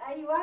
ايوه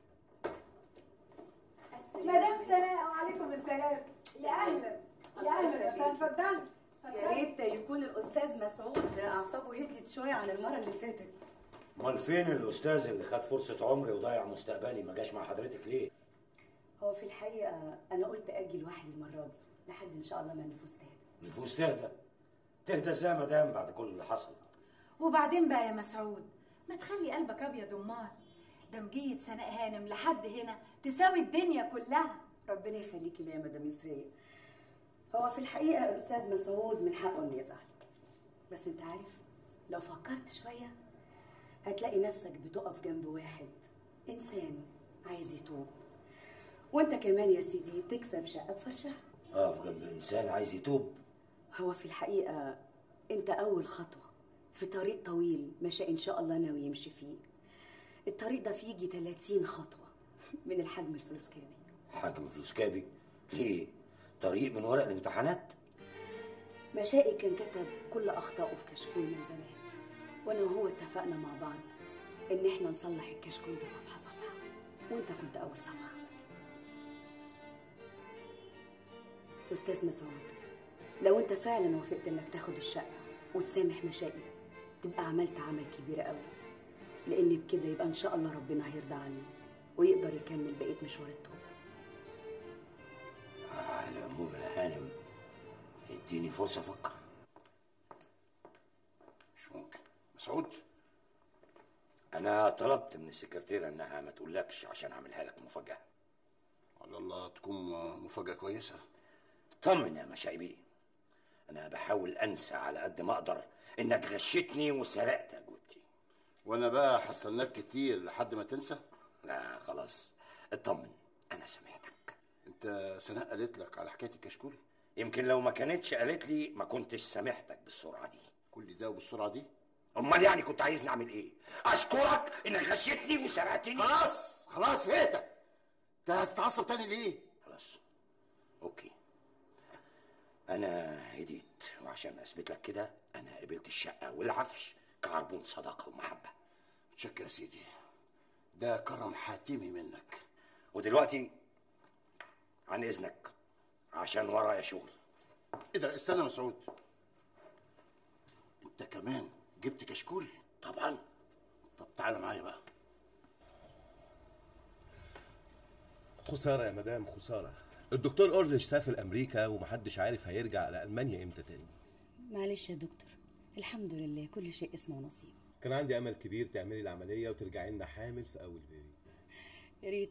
مدام سناء وعليكم السلام يا اهلا يا اهلا وسهلا اتفضلي يا ريت يكون الاستاذ مسعود اعصابه هديت شويه عن المره اللي فاتت امال فين الاستاذ اللي خد فرصه عمري وضيع مستقبلي ما جاش مع حضرتك ليه هو في الحقيقه انا قلت اجي لوحدي المره دي لحد ان شاء الله ما النفوس تهدى النفوس تهدى تهدى ازاي يا مدام بعد كل اللي حصل وبعدين بقى يا مسعود ما تخلي قلبك ابيض امال ده مجية سناء هانم لحد هنا تساوي الدنيا كلها ربنا يخليكي ليا يا مدام يسريه هو في الحقيقه الاستاذ مسعود من حقه انه يزعل بس انت عارف لو فكرت شويه هتلاقي نفسك بتقف جنب واحد انسان عايز يتوب وانت كمان يا سيدي تكسب شقه بفرشها اقف جنب انسان عايز يتوب هو في الحقيقه انت اول خطوه في طريق طويل مشى ان شاء الله ناوي يمشي فيه الطريق ده فيه يجي 30 خطوه من الحجم الفلوس كامي حجم فلوس كابي ليه طريق من ورق الامتحانات مشائي كان كتب كل اخطائه في كشكول من زمان وانا وهو اتفقنا مع بعض ان احنا نصلح الكشكول ده صفحه صفحه وانت كنت اول صفحه استاذ مسعود لو انت فعلا وافقت انك تاخد الشقه وتسامح مشائي تبقى عملت عمل كبير قوي لان بكده يبقى ان شاء الله ربنا هيرضى عنه ويقدر يكمل بقيه مشوار التوبه على العموم يا هانم اديني فرصه افكر مش ممكن مسعود انا طلبت من السكرتيره انها ما تقولكش عشان اعملها لك مفاجاه على الله تكون مفاجأة كويسة طمن يا مشايبي انا بحاول انسى على قد ما اقدر انك غشتني وسرقت اجوبتي وانا بقى هستناك كتير لحد ما تنسى لا خلاص اطمن انا سامحتك انت سناء قالت لك على حكاية الكشكول يمكن لو ما كانتش قالت لي ما كنتش سامحتك بالسرعه دي كل ده وبالسرعة دي امال يعني كنت عايزني اعمل ايه اشكرك انك غشتني وسرقتني خلاص خلاص هيتا انت هتتعصب تاني ليه خلاص اوكي انا هديت وعشان اثبت لك كده انا قبلت الشقه والعفش كعربون صداقه ومحبه متشكر يا سيدي ده كرم حاتمي منك ودلوقتي عن اذنك عشان ورايا شغل ايه ده استنى يا مسعود انت كمان جبت كشكول طبعا طب تعالى معايا بقى خسارة يا مدام خسارة الدكتور أورليش سافر أمريكا ومحدش عارف هيرجع على ألمانيا إمتى تاني معلش يا دكتور الحمد لله كل شيء اسمه نصيب كان عندي أمل كبير تعملي العملية وترجعي لنا حامل في أول بيبي يا ريت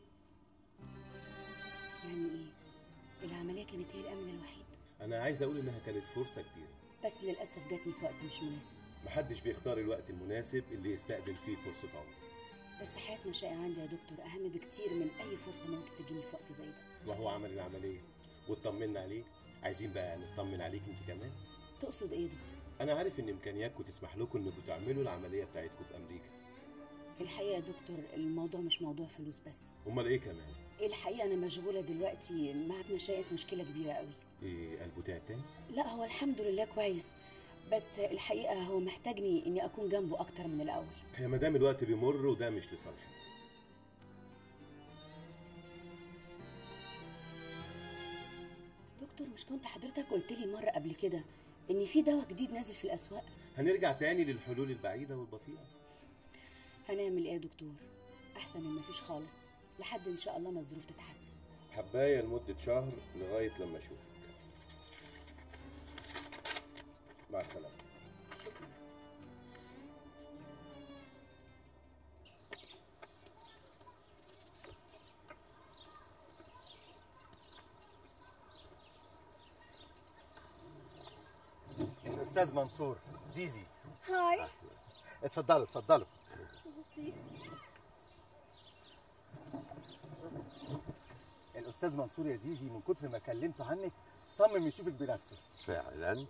يعني ايه العمليه كانت هي الامل الوحيد أنا عايز أقول إنها كانت فرصة كبيرة بس للاسف جاتني في وقت مش مناسب محدش بيختار الوقت المناسب اللي يستقبل فيه فرصة عمر بس حياه مشاعي عندي يا دكتور اهم بكتير من اي فرصه ممكن تجيني في وقت زي ده وهو عمل العملية واطمنا عليه عايزين بقى نطمن عليك انت كمان تقصد ايه يا دكتور انا عارف ان امكانياتكم تسمح لكم انكم تعملوا العمليه بتاعتكم في امريكا الحقيقه يا دكتور الموضوع مش موضوع فلوس بس امال ايه كمان الحقيقه انا مشغوله دلوقتي مع مشاية في مشكله كبيره قوي ايه قلبه تعب تاني لا هو الحمد لله كويس بس الحقيقه هو محتاجني اني اكون جنبه اكتر من الاول يا مدام الوقت بيمر وده مش لصالحك دكتور مش كنت حضرتك قلت لي مره قبل كده ان في دواء جديد نازل في الاسواق هنرجع تاني للحلول البعيده والبطيئه هنعمل ايه يا دكتور احسن من مفيش خالص لحد ان شاء الله ما الظروف تتحسن حبايه لمده شهر لغايه لما اشوفك مع السلامه الاستاذ منصور زيزي هاي اتفضلوا اتفضلوا بصي الاستاذ منصور يا زيزي من كتر ما كلمته عنك صمم يشوفك بنفسه فعلا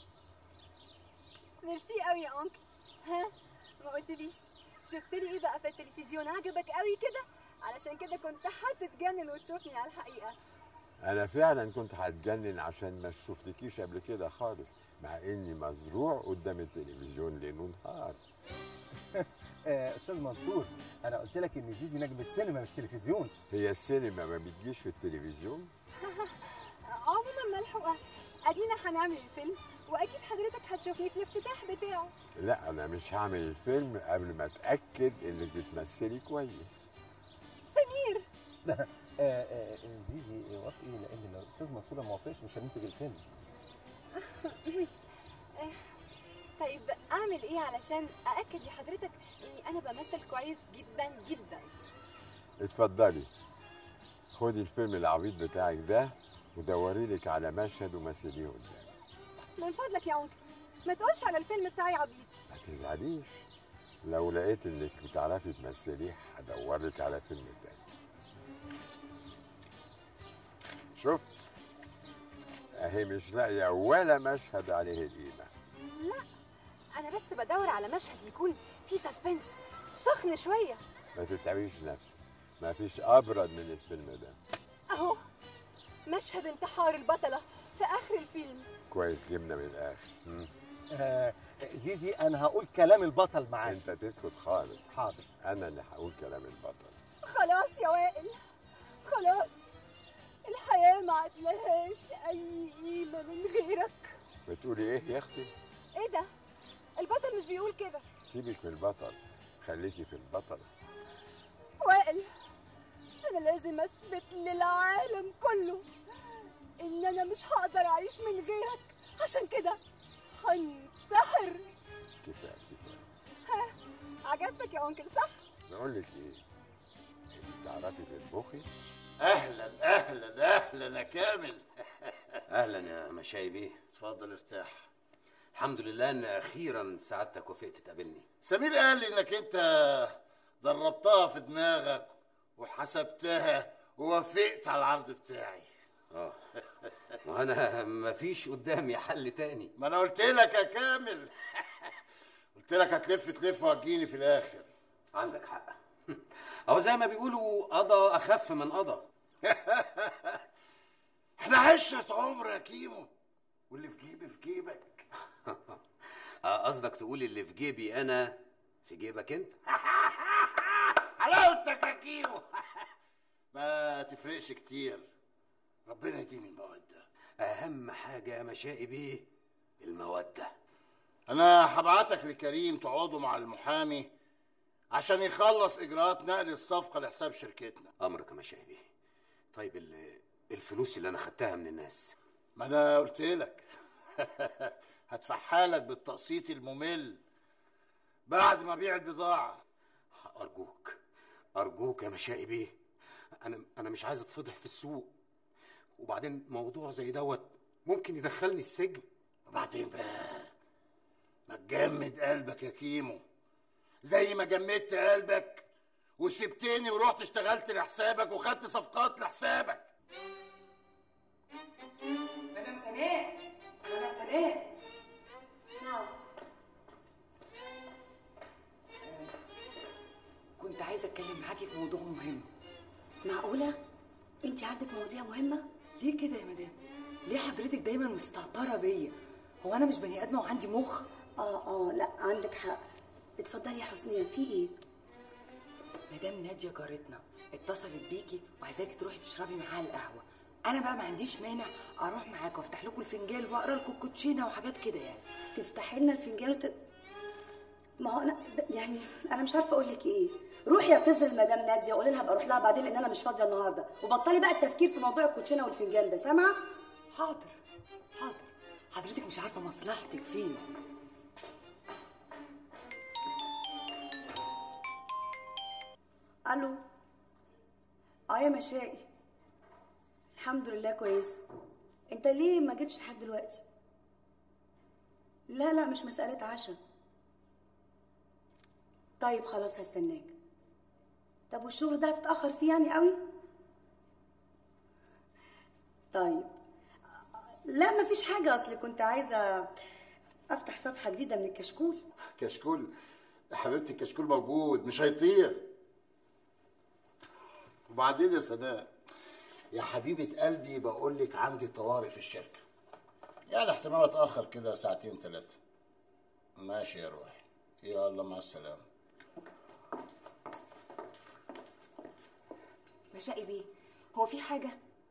ميرسي قوي يا انكل ها ما قلتليش شفت لي ايه بقى في التلفزيون عجبك قوي كده علشان كده كنت هتتجنن وتشوفني على الحقيقه انا فعلا كنت هتجنن عشان ما شفتكيش قبل كده خالص مع اني مزروع قدام التلفزيون ليل ونهار آه، استاذ منصور انا قلت لك ان زيزي نجمه سينما مش تلفزيون هي السينما ما بتجيش في التلفزيون عموما ملحوقه ادينا هنعمل الفيلم واكيد حضرتك هتشوفني في الافتتاح بتاعه لا انا مش هعمل الفيلم قبل ما اتاكد انك بتمثلي كويس سمير آه، آه، زيزي وافقي لان لو الاستاذ منصور ما وافقش مش هننتج الفيلم طيب اعمل ايه علشان ااكد لحضرتك اني انا بمثل كويس جدا جدا اتفضلي خدي الفيلم العبيط بتاعك ده ودوري لك على مشهد ومثليه قدامي من فضلك يا انكل ما تقولش على الفيلم بتاعي عبيط ما تزعليش لو لقيت انك بتعرفي تمثليه هدور لك على فيلم تاني شفت اهي مش لاقيه ولا مشهد عليه القيمه لا انا بس بدور على مشهد يكون فيه سسبنس سخن شويه ما تتعبيش نفسك ما فيش ابرد من الفيلم ده اهو مشهد انتحار البطله في اخر الفيلم كويس جبنا من الاخر مم. آه، زيزي انا هقول كلام البطل معاك انت تسكت خالص حاضر انا اللي هقول كلام البطل خلاص يا وائل خلاص الحياه ما عدلهاش اي قيمه من غيرك بتقولي ايه يا اختي ايه ده البطل مش بيقول كده سيبك من البطل خليكي في البطل وائل انا لازم اثبت للعالم كله ان انا مش هقدر اعيش من غيرك عشان كده هنتحر كفايه كفايه ها عجبتك يا انكل صح بقول لك ايه انت تعرفي تطبخي اهلا اهلا اهلا يا كامل اهلا يا مشاي بيه اتفضل ارتاح الحمد لله ان اخيرا سعادتك وافقت تقابلني سمير قال لي انك انت دربتها في دماغك وحسبتها ووافقت على العرض بتاعي اه وانا مفيش قدامي حل تاني ما انا قلت لك يا كامل قلت لك هتلف تلف وهتجيني في الاخر عندك حق اهو زي ما بيقولوا قضى اخف من قضى احنا عشرة عمر يا كيمو واللي في جيبي في جيبك آه، قصدك تقول اللي في جيبي انا في جيبك انت حلاوتك يا كيمو ما تفرقش كتير ربنا يديم المودة اهم حاجه يا مشائي بيه الموده انا هبعتك لكريم تقعدوا مع المحامي عشان يخلص اجراءات نقل الصفقة لحساب شركتنا امرك يا مشائي بيه طيب ال- الفلوس اللي انا خدتها من الناس ما انا قلت لك هدفعها لك بالتقسيط الممل بعد ما ابيع البضاعة ارجوك ارجوك يا مشائي بيه انا انا مش عايز اتفضح في السوق وبعدين موضوع زي دوت ممكن يدخلني السجن وبعدين بقى ما تجمد قلبك يا كيمو زي ما جمدت قلبك وسبتني ورحت اشتغلت لحسابك وخدت صفقات لحسابك مدام سناء مدام سناء نعم كنت عايزه اتكلم معاكي في موضوع مهم معقولة؟ انت عندك مواضيع مهمة؟ ليه كده يا مدام ليه حضرتك دايما مستهتره بيا هو انا مش بني ادمه وعندي مخ اه اه لا عندك حق اتفضلي يا حسنية في ايه؟ مدام ناديه جارتنا اتصلت بيكي وعايزاكي تروحي تشربي معاها القهوه انا بقى ما عنديش مانع اروح معاك وافتح لكم الفنجان واقرا لكم الكوتشينه وحاجات كده يعني تفتحي لنا الفنجان وت... ما هو انا ده- يعني انا مش عارفه اقول لك ايه روحي اعتذري لمدام ناديه وقولي لها ابقى اروح لها بعدين لان انا مش فاضيه النهارده وبطلي بقى التفكير في موضوع الكوتشينه والفنجان ده سامعه حاضر حاضر حضرتك مش عارفه مصلحتك فين الو اه يا مشائي الحمد لله كويسه انت ليه ما جيتش لحد دلوقتي لا لا مش مساله عشاء طيب خلاص هستناك طب والشغل ده هتتاخر فيه يعني قوي طيب لا مفيش حاجه اصل كنت عايزه افتح صفحه جديده من الكشكول كشكول يا حبيبتي الكشكول موجود مش هيطير وبعدين يا سناء يا حبيبة قلبي بقول لك عندي طوارئ في الشركة يعني احتمال اتأخر كده ساعتين ثلاثة ماشي يا روحي يلا مع السلامه مشائي بيه هو في حاجه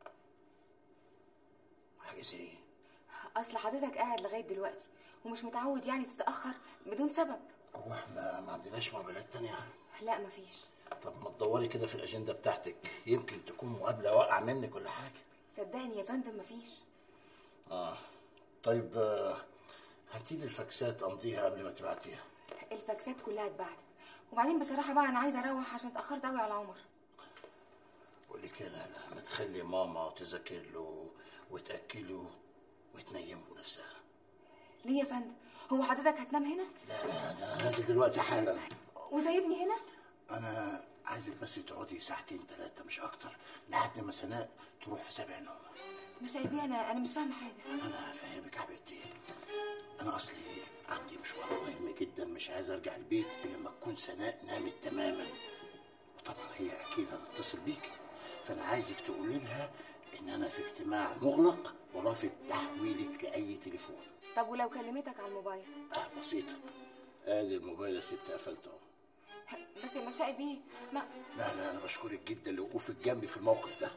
حاجه زي ايه اصل حضرتك قاعد لغايه دلوقتي ومش متعود يعني تتاخر بدون سبب هو احنا ما عندناش مقابلات تانية لا مفيش طب ما تدوري كده في الاجنده بتاعتك يمكن تكون مقابله واقعه منك ولا حاجه صدقني يا فندم مفيش اه طيب آه، هاتيلي الفاكسات امضيها قبل ما تبعتيها الفاكسات كلها اتبعتت وبعدين بصراحه بقى انا عايزه اروح عشان اتاخرت قوي على عمر بقول لك انا لا ما تخلي ماما تذاكر له وتاكله وتنيمه بنفسها ليه يا فندم هو حضرتك هتنام هنا لا لا ده انا نازل دلوقتي حالا وسايبني هنا انا عايزك بس تقعدي ساعتين ثلاثه مش اكتر لحد ما سناء تروح في سبع نوم مش بيه انا انا مش فاهمه حاجه انا فاهمك يا حبيبتي انا اصلي عندي مشوار مهم جدا مش عايز ارجع البيت الا لما تكون سناء نامت تماما وطبعا هي اكيد هتتصل بيكي فانا عايزك تقولي لها ان انا في اجتماع مغلق ورافض تحويلك لاي تليفون طب ولو كلمتك على الموبايل اه بسيطه ادي الموبايل يا ست قفلته اهو بس يا مشائي بيه ما لا لا انا بشكرك جدا لوقوفك جنبي في الموقف ده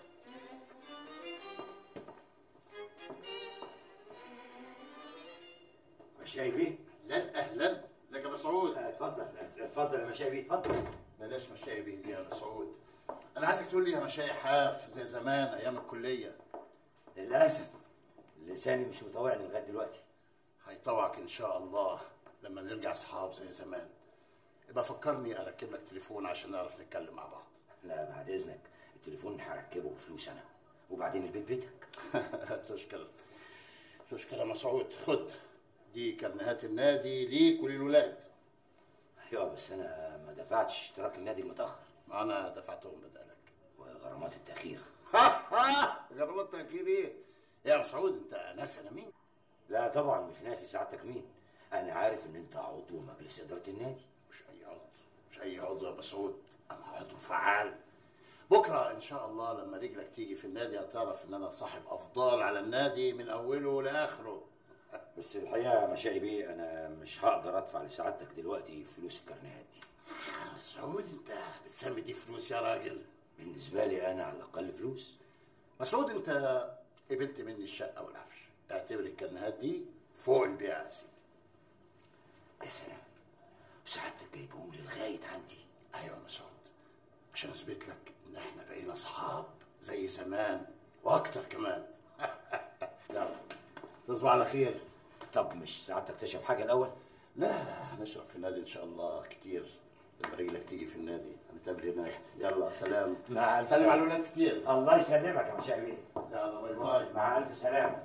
مشاي بيه لا اهلا ازيك يا مسعود اتفضل اتفضل يا مشاي بيه اتفضل بلاش مشاي بيه دي يا مسعود انا عايزك تقول لي يا مشاي حاف زي زمان ايام الكليه للاسف لساني مش مطوعني لغايه دلوقتي هيطوعك ان شاء الله لما نرجع اصحاب زي زمان يبقى فكرني اركب لك تليفون عشان نعرف نتكلم مع بعض لا بعد اذنك التليفون هركبه بفلوس انا وبعدين البيت بيتك تشكر تشكر يا مسعود خد دي كرنيهات النادي ليك وللولاد ايوه بس انا ما دفعتش اشتراك النادي المتاخر انا دفعتهم بدالك وغرامات التاخير غرامات تاخير ايه يا مسعود انت ناسي انا مين لا طبعا مش ناسي سعادتك مين انا عارف ان انت عضو مجلس اداره النادي مش اي عضو مش اي عضو يا مسعود انا عضو فعال بكره ان شاء الله لما رجلك تيجي في النادي هتعرف ان انا صاحب افضال على النادي من اوله لاخره بس الحقيقه يا مشاي بيه انا مش هقدر ادفع لسعادتك دلوقتي فلوس الكرنيهات دي يا مسعود انت بتسمي دي فلوس يا راجل بالنسبه لي انا على الاقل فلوس مسعود انت قبلت مني الشقه والعفش اعتبر الكرنيهات دي فوق البيع يا سيدي يا سلام سعادتك جايبهم لي لغايه عندي ايوه يا مسعود عشان اثبت لك ان احنا بقينا اصحاب زي زمان واكتر كمان يلا تصبح على خير طب مش سعادتك تشرب حاجه الاول لا هنشرب في النادي ان شاء الله كتير لما رجلك تيجي في النادي هنتقابل هناك يلا سلام مع الف سلم سلامة. على الولاد كتير الله يسلمك يا مشاي بيه يلا باي باي مع الف سلامه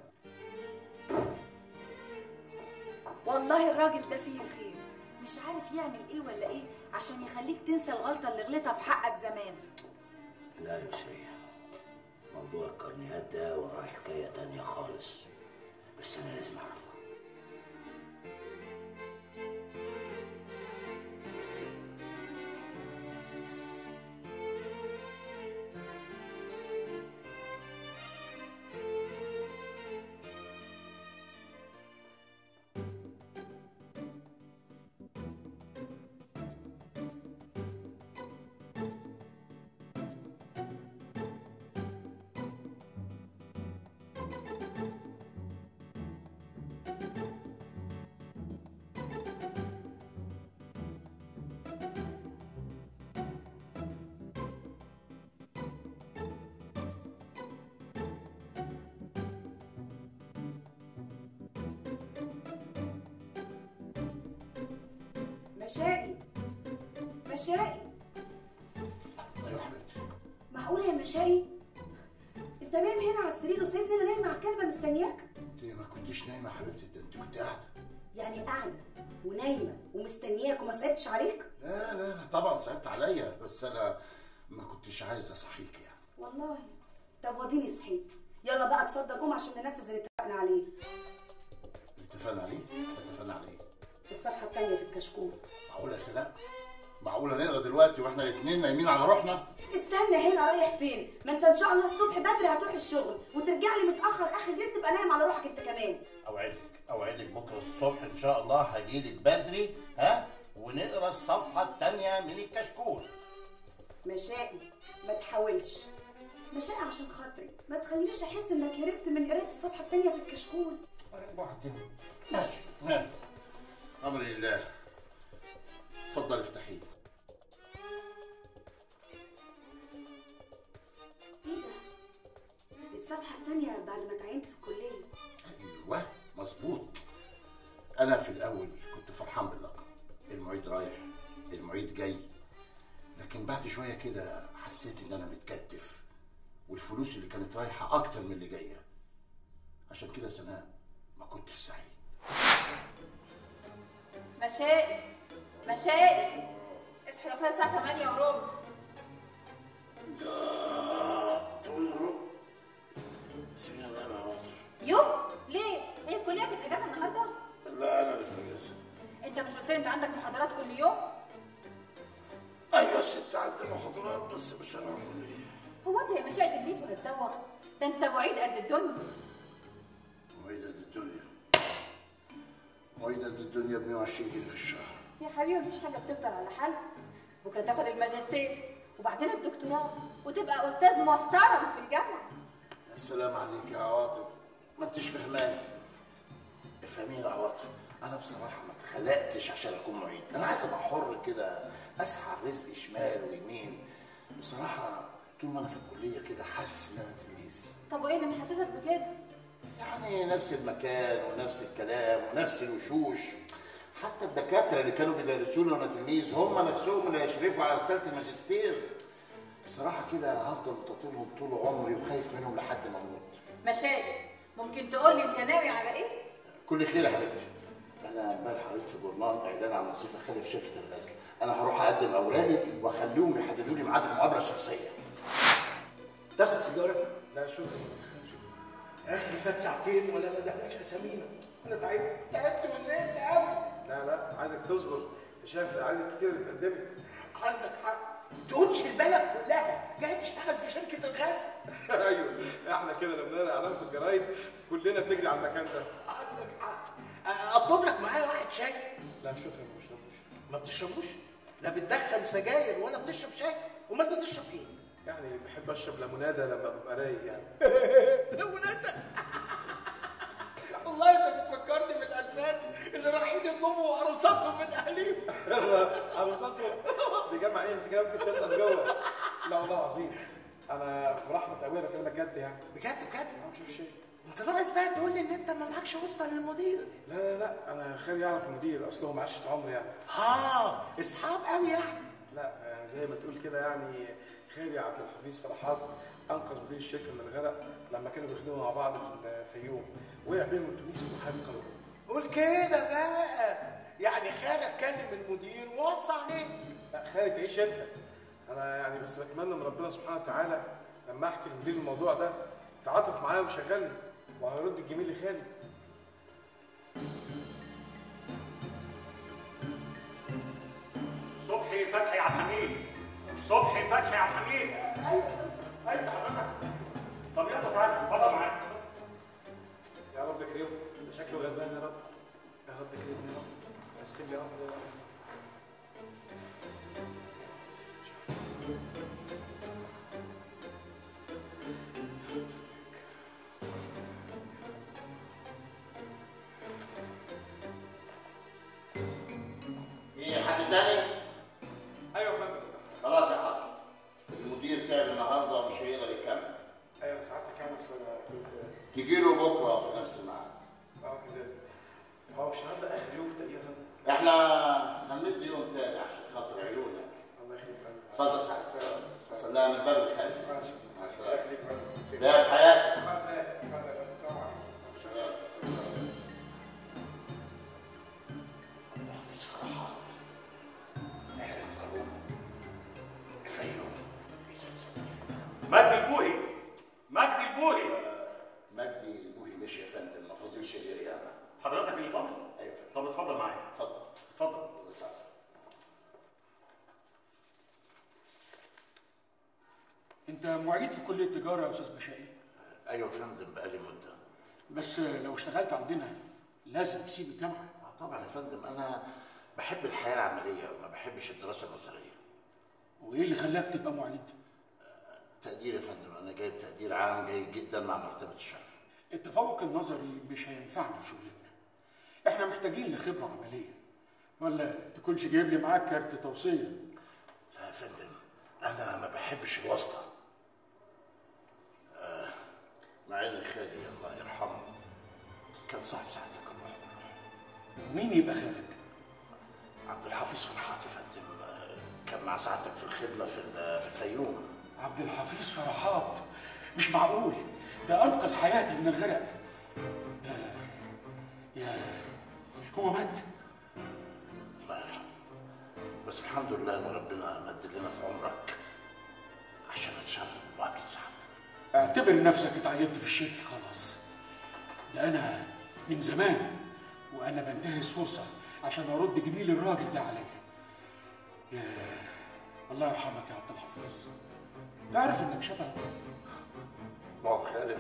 والله الراجل ده فيه الخير مش عارف يعمل ايه ولا ايه عشان يخليك تنسى الغلطه اللي غلطها في حقك زمان لا يا يسرية موضوع الكرنيهات ده وراه حكايه تانية خالص بس انا لازم اعرفها مشائي مشائي ايوه حبيبتي معقولة يا مشائي انت نايم هنا على السرير وسايبني انا نايمة على الكنبة مستنياك انت ما كنتيش نايمه يا حبيبتي ده انت كنت قاعده يعني قاعدة ونايمة ومستنياك وما صعبتش عليك لا لا لا طبعا صعبت عليا بس انا ما كنتش عايز اصحيك يعني والله طب وديني صحيت يلا بقى اتفضل قوم عشان ننفذ اللي اتفقنا عليه اتفقنا عليه اتفقنا عليه الصفحة التانية في الكشكول معقوله يا سناء معقوله نقرا دلوقتي واحنا الاثنين نايمين على روحنا استنى هنا رايح فين ما انت ان شاء الله الصبح بدري هتروح الشغل وترجع لي متاخر اخر الليل تبقى نايم على روحك انت كمان اوعدك اوعدك بكره الصبح ان شاء الله هجيلك بدري ها ونقرا الصفحه الثانيه من الكشكول مشائي ما تحاولش مشائي عشان خاطري ما تخلينيش احس انك هربت من قرايه الصفحه التانية في الكشكول وبعدين ماشي ماشي امر الله اتفضل افتحيه ايه ده دي الصفحه التانية بعد ما تعينت في الكليه ايوه مظبوط انا في الاول كنت فرحان باللقب المعيد رايح المعيد جاي لكن بعد شويه كده حسيت ان انا متكتف والفلوس اللي كانت رايحه اكتر من اللي جايه عشان كده سناء ما كنتش سعيد مشائي مشائي اصحي يا اخويا الساعه 8 وربع سيبيني انام يا مصر يو ليه هي الكليه كانت اجازه النهارده لا انا اللي في الاجازه انت مش قلت لي انت عندك محاضرات كل يوم ايوه يا ست عندي محاضرات بس مش هنعمل ايه هو انت يا مشائي تلميذ وهتزوغ ده انت معيد قد الدنيا معيد قد الدنيا معيد قد الدنيا ب 120 جنيه في الشهر يا حبيبي مفيش حاجه بتفضل على حالها بكره تاخد الماجستير وبعدين الدكتوراه وتبقى استاذ محترم في الجامعه يا سلام عليك يا عواطف ما انتش فهماني افهميني يا عواطف انا بصراحه ما اتخلقتش عشان اكون معيد انا عايز ابقى حر كده اسعى الرزق شمال ويمين بصراحه طول ما انا في الكليه كده حاسس ان انا تلميذ طب وايه اللي محسسك بكده يعني نفس المكان ونفس الكلام ونفس الوشوش حتى الدكاتره اللي كانوا بيدرسوني وانا تلميذ هم نفسهم اللي هيشرفوا على رساله الماجستير بصراحه كده هفضل متطلهم طول عمري وخايف منهم لحد ما اموت مشائي ممكن تقول لي انت ناوي على ايه كل خير يا حبيبتي انا امبارح قريت في جورنال اعلان عن وظيفه خالي في شركه الغزل انا هروح اقدم اوراقي واخليهم يحددوا لي ميعاد المقابله الشخصيه تاخد سيجاره؟ لا شوف يا اخي فات ساعتين ولا ما دهناش اسامينا انا تعبت تعبت وزهقت قوي لا لا عايزك تصبر انت شايف الاعداد الكتير اللي اتقدمت عندك حق تقولش البلد كلها جاي تشتغل في شركه الغزل ايوه احنا كده لما نلاقي اعلان في الجرايد كلنا بنجري على المكان ده عندك حق اطلب لك معايا واحد شاي لا شكرا ما بشربوش ما بتشربوش لا بتدخن سجاير ولا بتشرب شاي امال بتشرب ايه يعني بحب اشرب ليموناده لما ببقى رايق يعني ليموناده والله انت بتفكرني بالارسال اللي رايحين يطلبوا عروساتهم من اهاليهم عروساتهم دي جامعه ايه انت كده ممكن تسال جوه لا والله العظيم انا برحمه ابويا بكلمك جد يعني بجد بجد ما بشوف شيء انت ناقص بقى تقول لي ان انت ما معكش واسطه للمدير لا لا لا انا خالي يعرف المدير اصله هو معاشة عمر يعني اه اصحاب قوي يعني لا يعني زي ما تقول كده يعني خالي عبد الحفيظ فرحات انقذ مدير الشركه من الغرق لما كانوا بيخدموا مع بعض في الفيوم وقع بينهم اتوبيس وحد قانون قول كده بقى يعني خالك كلم المدير ووصى عليه لا خالي تعيش انت انا يعني بس بتمنى من ربنا سبحانه وتعالى لما احكي للمدير الموضوع ده تعاطف معايا وشغلني وهيرد الجميل لخالي صبحي فتحي عبد الحميد صبحي فتحي عبد الحميد ايوه انت حضرتك طب يلا تعالى اتفضل معاك يا رب كريم ده شكله غلبان يا رب يا رب كريم يا رب قسم لي امر يا رب ايه حد تاني؟ ايوه يا فندم خلاص يا حضرتك المدير تعب النهارده ومش هيقدر يكمل ايوه سعادتك يعني اصل انا كنت تجي له بكره في نفس الميعاد اه كذلك هو مش النهارده اخر يوم في تقريبا يا فندم احنا هنمد يوم تاني عشان خاطر عيونك الله يخليك يا فندم اتفضل سعادتك السلام سلام من الباب الخلفي ماشي مع الله السلامه يخليك يا فندم ده في حياتك اتفضل اتفضل يا فندم السلام عليكم سلام حافظ فرحات نهر قارون الفيوم مجدي البوهي مجدي البوهي مجدي البوهي مشي يا فندم ما فاضلش غيري انا حضرتك اللي فاضل ايوه يا فندم طب اتفضل معايا اتفضل اتفضل الله يسعدك انت معيد في كليه التجاره يا استاذ بشائي ايوه يا فندم بقالي مده بس لو اشتغلت عندنا لازم تسيب الجامعه آه طبعا يا فندم انا بحب الحياه العمليه وما بحبش الدراسه النظريه وايه اللي خلاك تبقى معيد تقدير يا فندم انا جايب تقدير عام جيد جدا مع مرتبه الشرف التفوق النظري مش هينفعنا في شغلتنا احنا محتاجين لخبره عمليه ولا تكونش جايب لي معاك كارت توصيه لا يا فندم انا ما بحبش الواسطه آه مع ان خالي الله يرحمه كان صاحب سعادتك الروح مين يبقى خالك عبد الحفيظ فرحات يا فندم آه، كان مع سعادتك في الخدمه في ال- في الفيوم عبد الحفيظ فرحات مش معقول ده انقذ حياتي من الغرق يا يا هو مات الله يرحمه بس الحمد لله ان ربنا مد لنا في عمرك عشان نتشرف بمقابله سعادتك اعتبر نفسك اتعينت في الشركة خلاص ده أنا من زمان وأنا بنتهز فرصة عشان أرد جميل الراجل ده عليا يا الله يرحمك يا عبد الحفيظ تعرف إنك شبهه ما هو خالد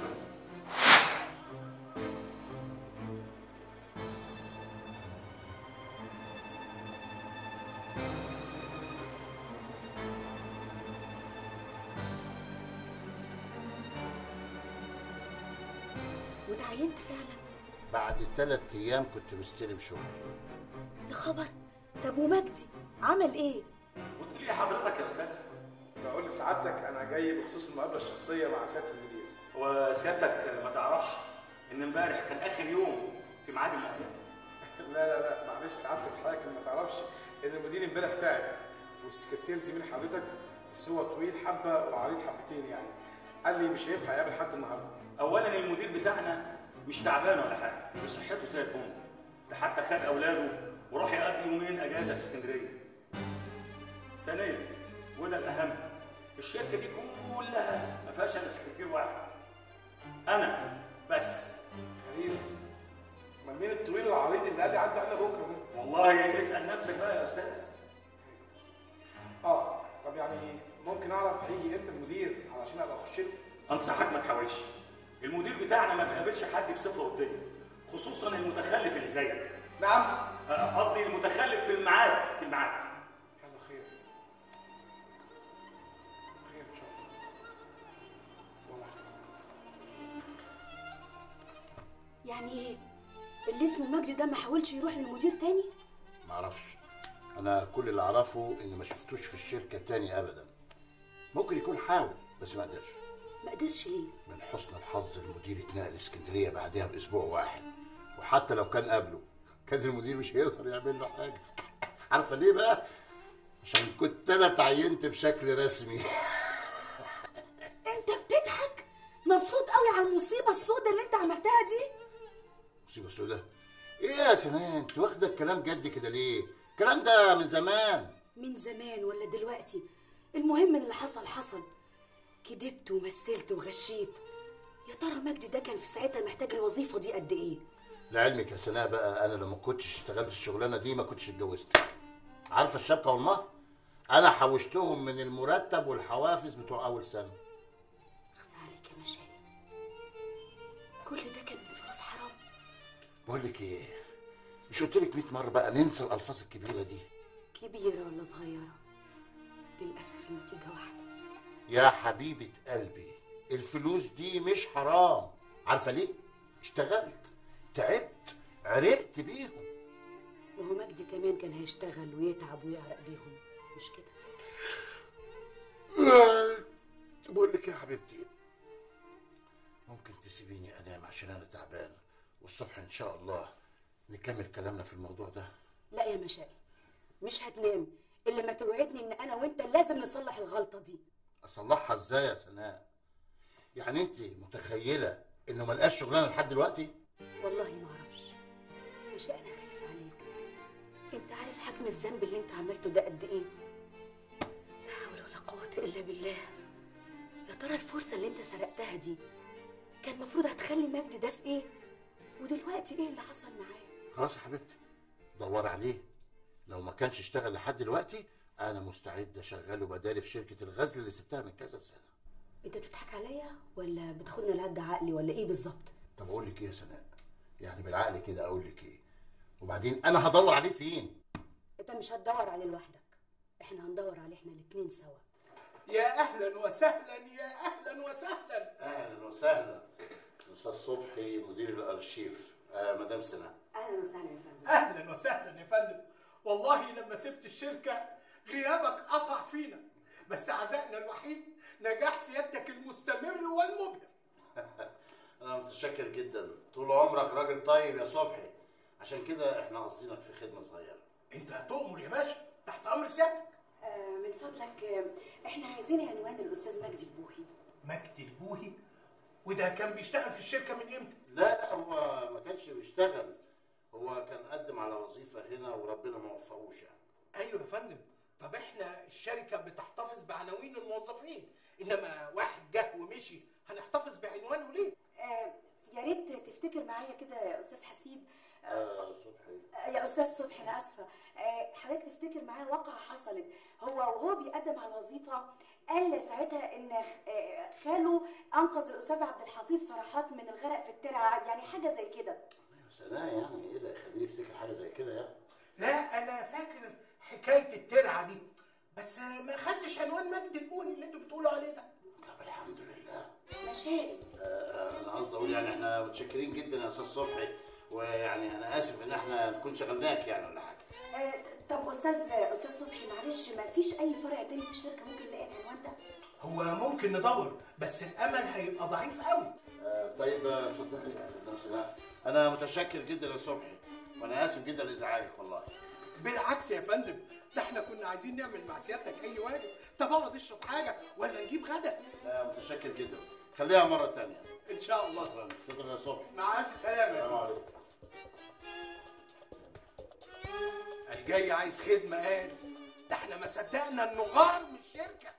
وتعينت فعلا بعد ثلاث ايام كنت مستلم شغل يا خبر طب ومجدي عمل ايه وتقول ايه حضرتك يا استاذ بقول لسعادتك انا جاي بخصوص المقابله الشخصيه مع سياده المدير وسيادتك ما تعرفش ان امبارح كان اخر يوم في ميعاد المقابلات لا لا لا معلش سعادتك حضرتك ما تعرفش ان المدير امبارح تعب والسكرتير زميل حضرتك بس هو طويل حبه وعريض حبتين يعني قال لي مش هينفع يقابل حد النهارده اولا المدير بتاعنا مش تعبان ولا حاجه دي صحته زي البوم ده حتى خد اولاده وراح يقضي يومين اجازه في اسكندريه ثانيا وده الاهم الشركه دي كلها ما فيهاش الا سكرتير واحد انا بس غريب امال مين الطويل العريض اللي قال لي عدى علينا بكره ده والله اسال نفسك بقى يا استاذ اه طب يعني ممكن اعرف هيجي امتى المدير علشان ابقى اخش له انصحك ما تحاولش المدير بتاعنا ما بيقابلش حد بصفه وديه خصوصا المتخلف اللي زيك نعم آه، قصدي المتخلف في الميعاد في الميعاد يلا خير خير ان شاء الله السلام عليكم يعني ايه اللي اسمه مجدي ده ما حاولش يروح للمدير تاني معرفش انا كل اللي اعرفه اني ما شفتوش في الشركه تاني ابدا ممكن يكون حاول بس ما قدرش ما قدرش ليه من حسن الحظ المدير اتنقل اسكندريه بعدها باسبوع واحد وحتى لو كان قبله كان المدير مش هيقدر يعمل له حاجه عارفه ليه بقى عشان كنت انا اتعينت بشكل رسمي انت بتضحك مبسوط قوي على المصيبه السوداء اللي انت عملتها دي مصيبه سوداء ايه يا سنان انت واخده الكلام جد كده ليه الكلام ده من زمان من زمان ولا دلوقتي المهم ان اللي حصل حصل كدبت ومثلت وغشيت يا ترى مجدي ده كان في ساعتها محتاج الوظيفه دي قد ايه لعلمك يا سناء بقى انا لو ما كنتش اشتغلت الشغلانه دي ما كنتش اتجوزت عارفه الشبكه والمهر انا حوشتهم من المرتب والحوافز بتوع اول سنه اخصى عليك يا مشاي كل ده كان من فلوس حرام بقول لك ايه مش قلت لك 100 مره بقى ننسى الالفاظ الكبيره دي كبيره ولا صغيره للاسف النتيجه واحده يا حبيبه قلبي الفلوس دي مش حرام عارفه ليه اشتغلت تعبت عرقت بيهم وهو مجدي كمان كان هيشتغل ويتعب ويعرق بيهم مش كده بقول لك يا حبيبتي ممكن تسيبيني انام عشان انا تعبان والصبح ان شاء الله نكمل كلامنا في الموضوع ده لا يا مشاي مش هتنام الا ما توعدني ان انا وانت لازم نصلح الغلطه دي اصلحها ازاي يا سناء يعني انت متخيله انه ما لقاش شغلانه لحد دلوقتي والله ما اعرفش مش انا خايفه عليك انت عارف حجم الذنب اللي انت عملته ده قد ايه لا حول ولا قوه الا بالله يا ترى الفرصه اللي انت سرقتها دي كان المفروض هتخلي مجدي ده في ايه ودلوقتي ايه اللي حصل معاه خلاص يا حبيبتي دور عليه لو ما كانش اشتغل لحد دلوقتي انا مستعد اشغله بدالي في شركه الغزل اللي سبتها من كذا سنه انت بتضحك عليا ولا بتاخدني لقد عقلي ولا ايه بالظبط طب اقول لك ايه يا سناء يعني بالعقل كده اقول لك ايه وبعدين انا هدور عليه فين مش هتدور عليه لوحدك احنا هندور عليه احنا الاتنين سوا يا اهلا وسهلا يا اهلا وسهلا اهلا وسهلا استاذ صبحي مدير الارشيف آه مدام سناء اهلا وسهلا يا فندم اهلا وسهلا يا فندم والله لما سبت الشركه غيابك قطع فينا بس عزائنا الوحيد نجاح سيادتك المستمر والمبهر انا متشكر جدا طول عمرك راجل طيب يا صبحي عشان كده احنا قاصدينك في خدمه صغيره انت هتؤمر يا باشا تحت امر سيادتك آه من فضلك آه احنا عايزين عنوان الاستاذ مجدي البوهي مجدي البوهي وده كان بيشتغل في الشركه من امتى لا لا هو ما كانش بيشتغل هو كان قدم على وظيفه هنا وربنا ما وفقوش يعني ايوه يا فندم طب احنا الشركه بتحتفظ بعناوين الموظفين انما واحد جه ومشي هنحتفظ بعنوانه ليه آه يا ريت تفتكر معايا كده يا استاذ حسيب آه صبحي آه يا استاذ صبحي انا اسفه آه حضرتك تفتكر معايا واقعه حصلت هو وهو بيقدم على الوظيفه قال ساعتها ان آه، خاله انقذ الاستاذ عبد الحفيظ فرحات من الغرق في الترعه يعني حاجه زي كده سناء يعني ايه اللي يخليه يفتكر حاجه زي كده يعني لا انا فاكر حكايه الترعه دي بس ما خدتش عنوان مجدي البوهي اللي انتوا بتقولوا عليه ده طب الحمد لله مشاري آه انا قصدي اقول يعني احنا متشكرين جدا يا استاذ صبحي ويعني انا اسف ان احنا نكون شغلناك يعني ولا حاجه آه طب استاذ استاذ صبحي معلش ما فيش اي فرع تاني في الشركه ممكن نلاقي العنوان ده هو ممكن ندور بس الامل هيبقى ضعيف قوي آه طيب آه، اتفضلي يا مدام سناء انا متشكر جدا يا صبحي وانا اسف جدا لازعاجك والله بالعكس يا فندم ده احنا كنا عايزين نعمل مع سيادتك اي واجب طب اقعد اشرب حاجه ولا نجيب غدا لا متشكر جدا خليها مره تانية ان شاء الله شكرا شكرا يا صبحي مع الف سلامه يا السلام فندم. عليكم الجاي عايز خدمه قال ده احنا ما صدقنا انه غار من الشركه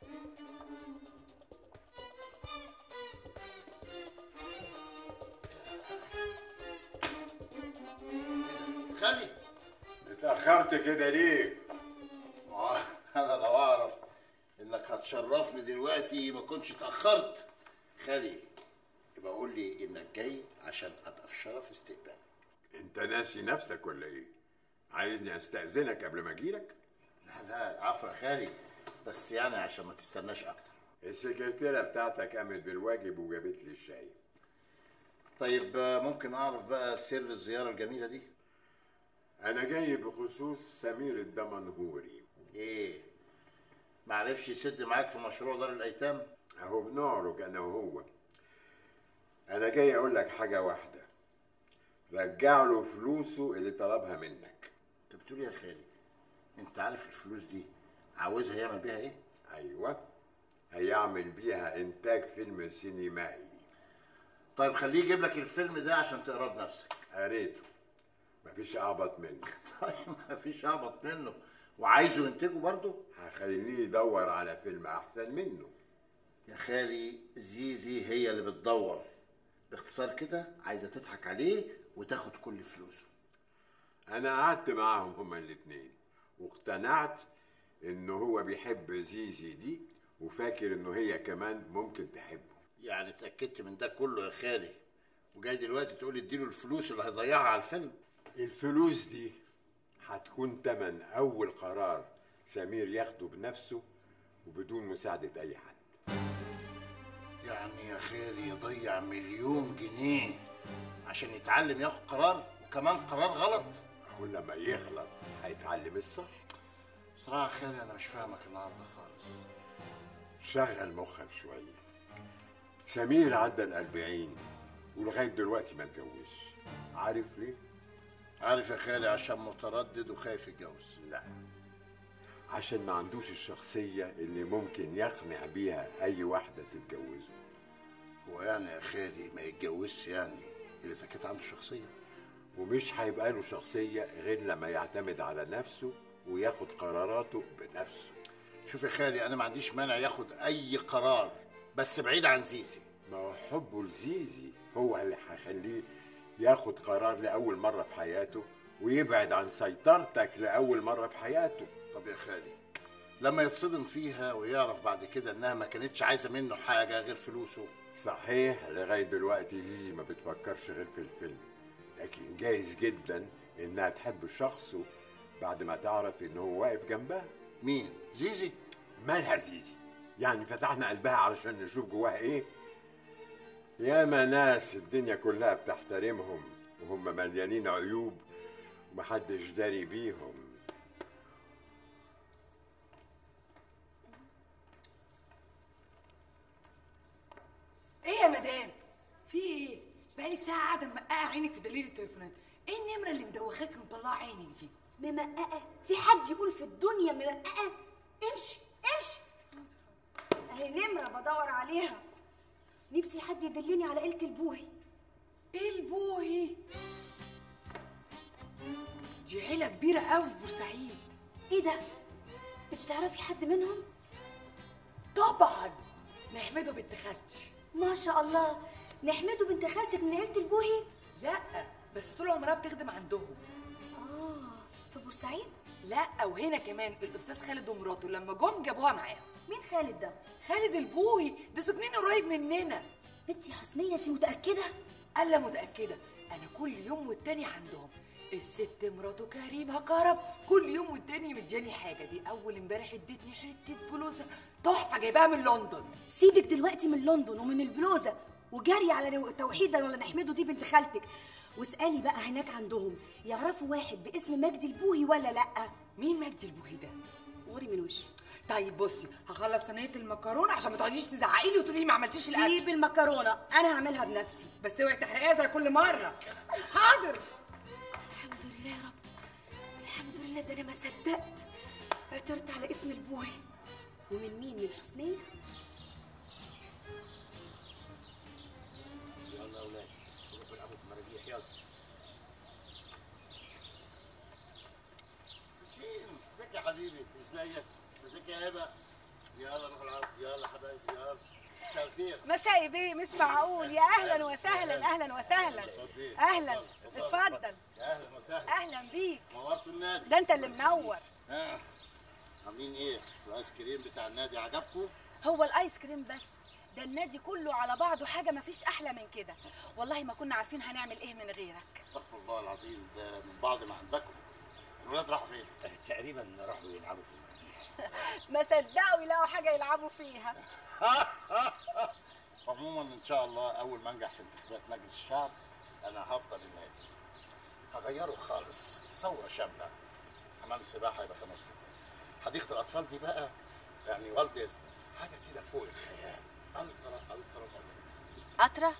خلي اتأخرت كده ليه؟ آه، انا لو اعرف انك هتشرفني دلوقتي ما كنتش اتاخرت خالي يبقى قول لي انك جاي عشان ابقى في شرف استقبالك انت ناسي نفسك ولا ايه؟ عايزني استأذنك قبل ما اجيلك؟ لا لا العفو يا خالي بس يعني عشان ما تستناش اكتر السكرتيرة بتاعتك قامت بالواجب وجابت لي الشاي طيب آه، ممكن اعرف بقى سر الزياره الجميله دي انا جاي بخصوص سمير الدمنهوري ايه معرفش يسد معاك في مشروع دار الايتام اهو بنعرج انا وهو انا جاي اقول لك حاجة واحدة رجع له فلوسه اللي طلبها منك انت بتقول إيه يا خالي انت عارف الفلوس دي عاوزها يعمل بيها ايه ايوه هيعمل بيها انتاج فيلم سينمائي طيب خليه يجيب لك الفيلم ده عشان تقراه بنفسك قريته مفيش اعبط منه طيب مفيش اعبط منه وعايزه ينتجه برضه هخليه يدور على فيلم احسن منه يا خالي زيزي هي اللي بتدور باختصار كده عايزه تضحك عليه وتاخد كل فلوسه انا قعدت معاهم هما الاتنين واقتنعت ان هو بيحب زيزي دي وفاكر انه هي كمان ممكن تحبه يعني اتاكدت من ده كله يا خالي وجاي دلوقتي تقول اديله الفلوس اللي هيضيعها على الفيلم الفلوس دي هتكون تمن اول قرار سمير ياخده بنفسه وبدون مساعدة اي حد يعني يا خالي يضيع مليون جنيه عشان يتعلم ياخد قرار وكمان قرار غلط هو لما يغلط هيتعلم الصح بصراحه يا خالي انا مش فاهمك النهارده خالص شغل مخك شوية سمير عدى الأربعين ولغاية دلوقتي ما اتجوزش عارف ليه؟ عارف يا خالي عشان متردد وخايف يتجوز لا عشان ما عندوش الشخصية اللي ممكن يقنع بيها أي واحدة تتجوزه هو يعني يا خالي ما يتجوزش يعني اللي اذا كانت عنده شخصيه ومش هيبقى له شخصية غير لما يعتمد على نفسه وياخد قراراته بنفسه شوف يا خالي انا ما عنديش مانع ياخد اي قرار بس بعيد عن زيزي ما هو حبه لزيزي هو اللي هيخليه ياخد قرار لأول مرة في حياته ويبعد عن سيطرتك لأول مرة في حياته طب يا خالي لما يتصدم فيها ويعرف بعد كده انها ما كانتش عايزه منه حاجه غير فلوسه صحيح لغاية دلوقتي زيزي ما بتفكرش غير في الفيلم لكن جايز جدا إنها تحب شخصه بعد ما تعرف ان هو واقف جنبها مين زيزي مالها زيزي يعني فتحنا قلبها علشان نشوف جواها ايه ياما ناس الدنيا كلها بتحترمهم وهم مليانين عيوب ومحدش داري بيهم ايه يا مدام في ايه بقالك ساعه قاعده مققعه عينك في دليل التليفونات ايه النمره اللي مدوخاكي ومطلعه عينك دي ممققه في حد يقول في الدنيا ممققه امشي امشي اهي نمره بدور عليها نفسي حد يدلني على قلة البوهي ايه البوهي دي عيله كبيره قوي في بورسعيد ايه ده مش تعرفي حد منهم طبعا نحمده بنت خالتي ما شاء الله نحمده بنت خالتك من عيله البوهي لا بس طول عمرها بتخدم عندهم اه في بورسعيد لا وهنا كمان الاستاذ خالد ومراته لما جم جابوها معاهم مين خالد ده خالد البوهي ده ساكنين قريب مننا بنتي حسنيه انت متاكده انا متاكده انا كل يوم والتاني عندهم الست مراته كريمه كرم كل يوم والتاني مدياني حاجه دي اول امبارح ادتني حته بلوزه تحفه جايباها من لندن سيبك دلوقتي من لندن ومن البلوزه وجري على توحيده ولا نحمده دي بنت خالتك واسالي بقى هناك عندهم يعرفوا واحد باسم مجدي البوهي ولا لا مين مجدي البوهي ده غوري من وشي طيب بصي هخلص صينيه المكرونه عشان ما تقعديش تزعقي لي وتقولي لي ما عملتيش الاكل سيب المكرونه انا هعملها بنفسي بس اوعي تحرقيها زي كل مره حاضر الحمد لله يا رب الحمد لله ده انا ما صدقت عثرت على اسم البوهي ومن مين من حسنيه يلا يا اولاد روحوا العبوا في المراجيح يلا شين ازيك يا حبيبي ازيك ازيك يا هبه يلا نروح العب يلا حبايبي يلا مساء الخير مساء بيه مش معقول يا اهلا وسهلا اهلا وسهلا اهلا اتفضل يا اهلا وسهلا اهلا بيك نورتوا النادي ده انت اللي منور ها عاملين ايه الايس كريم بتاع النادي عجبكم هو الايس كريم بس ده النادي كله على بعضه حاجه ما فيش احلى من كده والله ما كنا عارفين هنعمل ايه من غيرك استغفر الله العظيم ده من بعض ما عندكم الولاد راحوا فين تقريبا راحوا يلعبوا في المراجيح ما صدقوا يلاقوا حاجه يلعبوا فيها عموما ان شاء الله اول ما انجح في انتخابات مجلس الشعب انا هفضل النادي هغيره خالص ثوره شامله حمام السباحه يبقى خمس نجوم حديقه الاطفال دي بقى يعني والت ديزني حاجه كده فوق الخيال الترا الترا مودرن قطره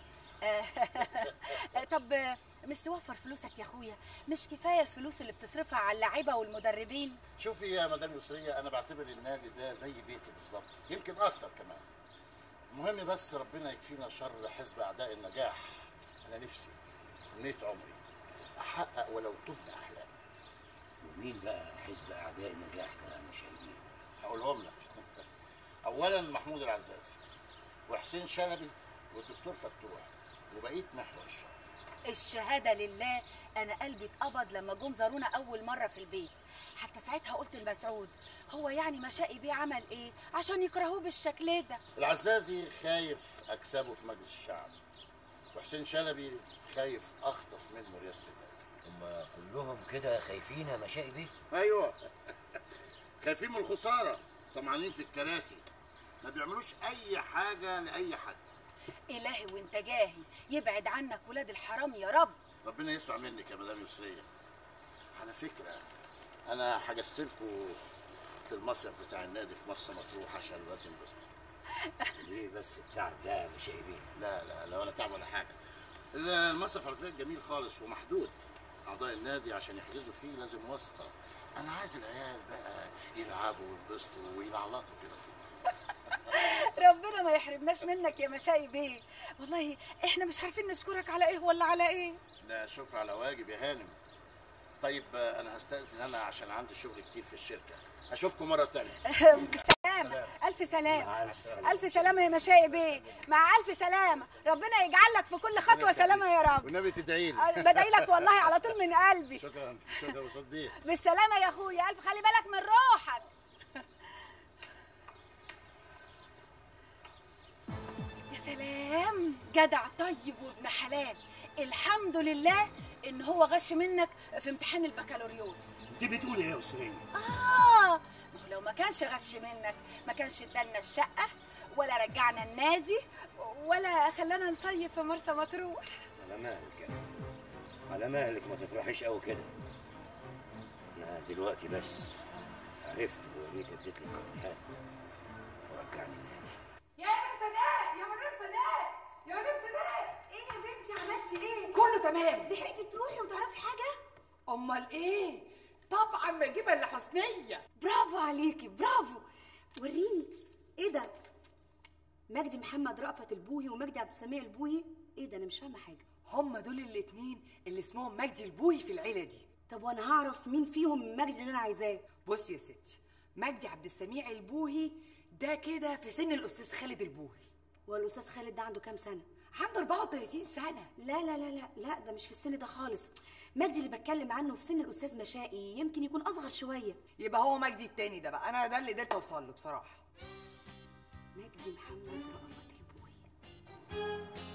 طب آه، مش توفر فلوسك يا اخويا مش كفايه الفلوس اللي بتصرفها على اللعيبه والمدربين شوفي يا مدام يسرية أنا بعتبر النادي ده زي بيتي بالظبط يمكن أكتر كمان المهم بس ربنا يكفينا شر حزب أعداء النجاح أنا نفسي أمنية عمري أحقق ولو تمن أحلامي ومين بقى حزب اعداء النجاح ده مش هيجي هقولهم لك أولا محمود العزازي وحسين شلبي والدكتور فتوح وبقية محور الشر الشهاده لله انا قلبي اتقبض لما جم زارونا اول مره في البيت حتى ساعتها قلت لمسعود هو يعني مشائي بيه عمل ايه عشان يكرهوه بالشكل ده العزازي خايف أكسبه في مجلس الشعب وحسين شلبي خايف أخطف منه رئاسة النادي هم كلهم كده خايفين يا مشائي بيه ايوه خايفين من الخساره طمعانين في الكراسي ما بيعملوش اي حاجه لاي حد الهي وانت جاهي يبعد عنك ولاد الحرام يا رب ربنا يسمع منك يا مدام يسريه على فكره انا حجزت لكم في المصيف بتاع النادي في مرسى مطروح عشان الولاد ينبسطوا ليه بس التعب ده يا مشائي بيه لا لا لا ولا تعب ولا حاجه المصيف على فكره جميل خالص ومحدود اعضاء النادي عشان يحجزوا فيه لازم واسطه انا عايز العيال بقى يلعبوا وينبسطوا ويلعلطوا كده فيه ربنا ما يحرمناش منك يا مشائي بيه والله احنا مش عارفين نشكرك على ايه ولا على ايه لا شكر على واجب يا هانم طيب آه، انا هستأذن انا عشان عندي شغل كتير في الشركة اشوفكم مرة تانية سلامة ألف سلامة ألف سلامة يا مشائي بيه مع ألف سلامة ربنا يجعل لك في كل خطوة سلامة يا رب والنبي تدعي لي بدعي لك والله على طول من قلبي شكرا شكرا وصديق بالسلامة يا أخويا ألف خلي بالك من روحك يا سلام جدع طيب وابن حلال الحمد لله ان هو غش منك في امتحان البكالوريوس انت انت بتقولي ايه يا اسريه اه ما هو لو ما كانش غش منك ما كانش ادالنا الشقه ولا رجعنا النادي ولا خلانا نصيف في مرسى مطروح على مهلك يا اختي على مهلك ما تفرحيش قوي كده انا دلوقتي بس عرفت هو ليه جدد لي الكرنيهات ورجعني النادي يا مدام سناء يا مدام سناء يا مدام سناء ايه يا بنتي عملتي ايه كله تمام لحقتي تروحي وتعرفي حاجه امال ايه طبعا ما اجيبها لحسنيه برافو عليكي برافو وريني ايه ده مجدي محمد رأفت البوهي ومجدي عبد السميع البوهي ايه ده انا مش فاهمه حاجه هم دول الاتنين اللي اسمهم مجدي البوهي في العيله دي طب وانا هعرف مين فيهم مجدي اللي انا عايزاه بص يا ستي مجدي عبد السميع البوهي ده كده في سن الاستاذ خالد البوهي والاستاذ خالد ده عنده كام سنه عنده 34 سنه لا لا لا لا لا ده مش في السن ده خالص مجدي اللي بتكلم عنه في سن الاستاذ مشائي يمكن يكون اصغر شويه يبقى هو مجدي التاني ده بقى انا ده اللي قدرت اوصل له بصراحه مجدي محمد رأفت البوهي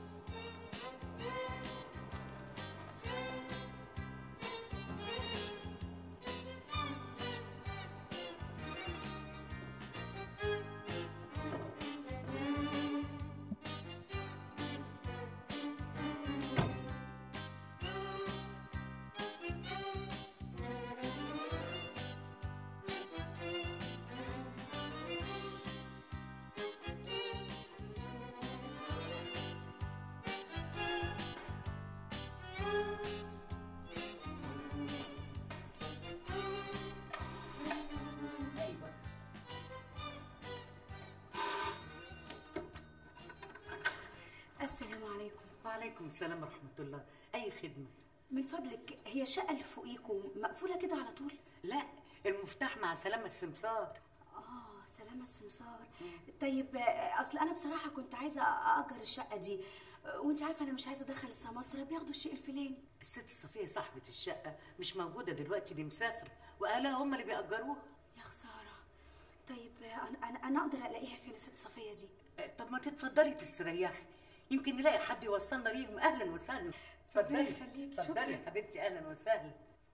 السلام عليكم وعليكم السلام ورحمة الله أي خدمة من فضلك هي الشقه اللي فوقيكم مقفوله كده على طول لا المفتاح مع سلامة السمسار اه سلامة السمسار طيب آه، اصل انا بصراحه كنت عايزه اجر الشقه دي آه، وانت عارفه انا مش عايزه ادخل السماسره بياخدوا الشيء الفلاني الست صفية صاحبة الشقة مش موجودة دلوقتي دي مسافرة وأهلها هم اللي بيأجروها يا خساره طيب آه، انا انا انا اقدر الاقيها فين الست صفيه دي طب ما تتفضلي تستريحي يمكن نلاقي حد يوصلنا ليهم أهلا وسهلا ربنا اتفضلي يخليكي، اتفضلي شكراً. يا حبيبتي أهلا وسهلا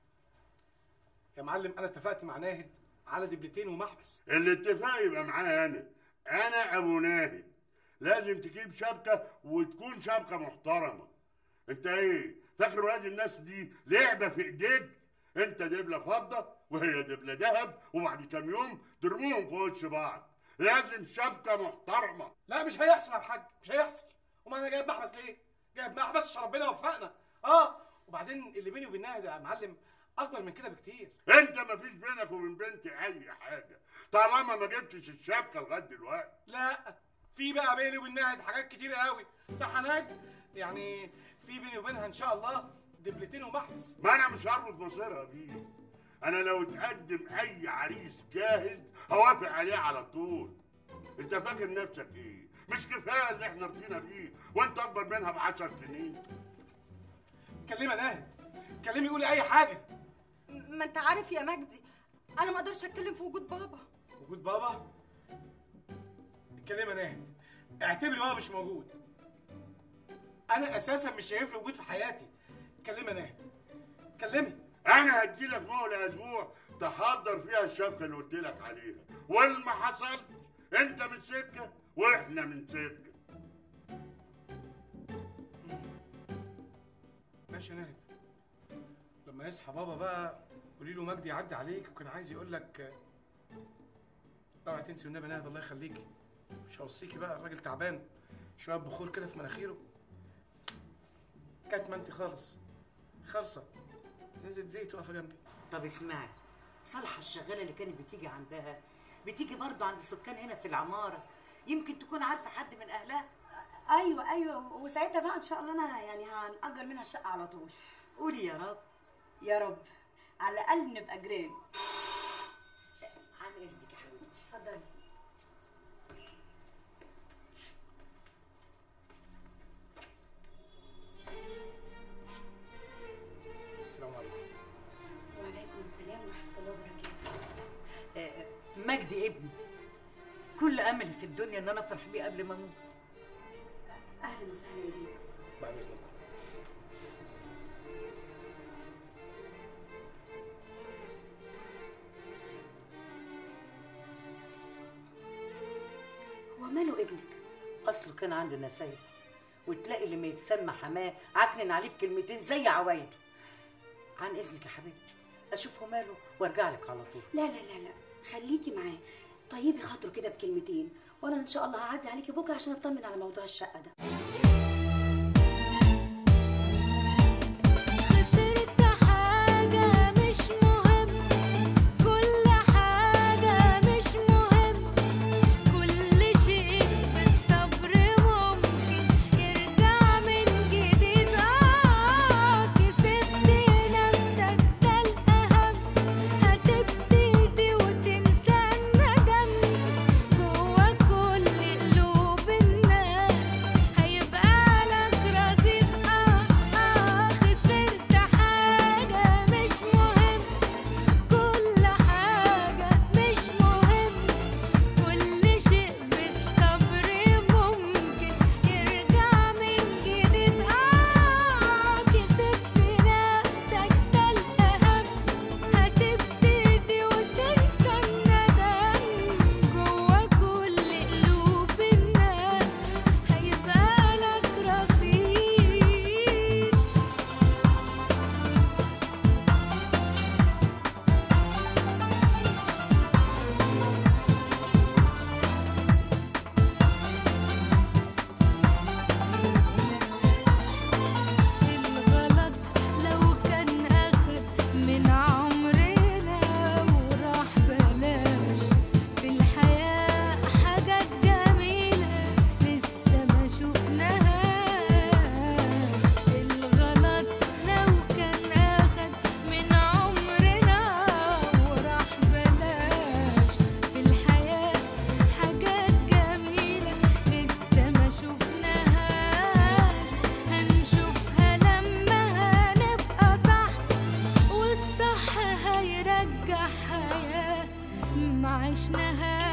يا معلم انا اتفقت مع ناهد على دبلتين ومحبس الاتفاق يبقى معايا انا انا ابو ناهد لازم تجيب شبكه وتكون شبكه محترمه انت ايه فاكر ولاد الناس دي لعبه في ايديك انت دبله فضه وهي دبله ذهب وبعد كام يوم ترموهم في وش بعض لازم شبكه محترمه لا مش هيحصل يا الحاج مش هيحصل امال انا جايب محبس ليه جايب محبس عشان ربنا يوفقنا اه وبعدين اللي بيني وبين ناهد يا معلم اكبر من كده بكتير انت ما فيش بينك وبين بنتي اي حاجه طالما ما جبتش الشبكه لغايه دلوقتي لا في بقى بيني وبين ناهد حاجات كتيره قوي صح يا ناهد يعني في بيني وبينها ان شاء الله دبلتين ومحبس ما انا مش هربط مصيرها بيه انا لو اتقدم اي عريس جاهز هوافق عليه على طول انت فاكر نفسك ايه مش كفايه اللي احنا رضينا بيه وانت اكبر منها بعشر سنين كلمي يا ناهد كلمي قولي اي حاجه ما انت عارف يا مجدي انا ما اقدرش اتكلم في وجود بابا وجود بابا اتكلمي يا ناهد اعتبري بابا مش موجود انا اساسا مش شايف له وجود في حياتي كلمي يا ناهد كلمي انا هديلك مهله اسبوع تحضر فيها الشبكه اللي قلت لك عليها والما حصل انت من سكه واحنا من سكه ماشي يا ناهد لما يصحى بابا بقى قولي له مجدي يعدي عليك وكان عايز يقول لك اوعي تنسي والنبي ناهد الله يخليكي مش هوصيكي بقى الراجل تعبان شويه بخور كده في مناخيره كانت ما انت خالص خالصه زيت زيت واقفه جنبي طب اسمعي صالحة الشغالة اللي كانت بتيجي عندها بتيجي برضه عند السكان هنا في العمارة يمكن تكون عارفة حد من أهلها ايوه ايوه وساعتها بقى ان شاء الله انا يعني هنأجر منها الشقه على طول قولي يا رب يا رب على الاقل نبقى جيران عن إذنك يا حبيبتي اتفضلي السلام عليكم وعليكم السلام ورحمه الله وبركاته آه، مجدي ابني كل أملي في الدنيا إن أنا أفرح بيه قبل ما أموت اهلا وسهلا بيك بعد اذنك وماله ابنك اصله كان عنده نسايب وتلاقي اللي ما يتسمى حماه عكنن عليه بكلمتين زي عوايده عن اذنك يا حبيبتي اشوفه ماله وارجع لك على طول لا لا لا لا خليكي معاه طيبي خاطره كده بكلمتين وانا ان شاء الله هعدي عليكي بكره عشان اطمن على موضوع الشقه ده خسرت حاجة مش مهم كل حاجة مش مهم كل شيء بالصبر ممكن يرجع من جديد اه كسبت نفسك ده الأهم هتبتدي وتنسى الندم جوا كل قلوب الناس هيبقى لك رصيد اه اه خسرت حاجة مش مهم كل حاجة مش مهم كل شيء بالصبر ممكن يرجع من جديد اه كسبت نفسك ده الأهم هتبتدي وتنسى الندم جوا كل قلوب الناس هيبقى لك رصيد الغلط لو كان أخد من عمرنا وراح بلاش في الحياة حاجات جميلة لسه ما شفناهاش الغلط لو كان أخد من عمرنا وراح بلاش في الحياة حاجات جميلة لسه ما شفناهاش هنشوفها لما هنبقى صح والصح هيرجع حياة ما عشناهاش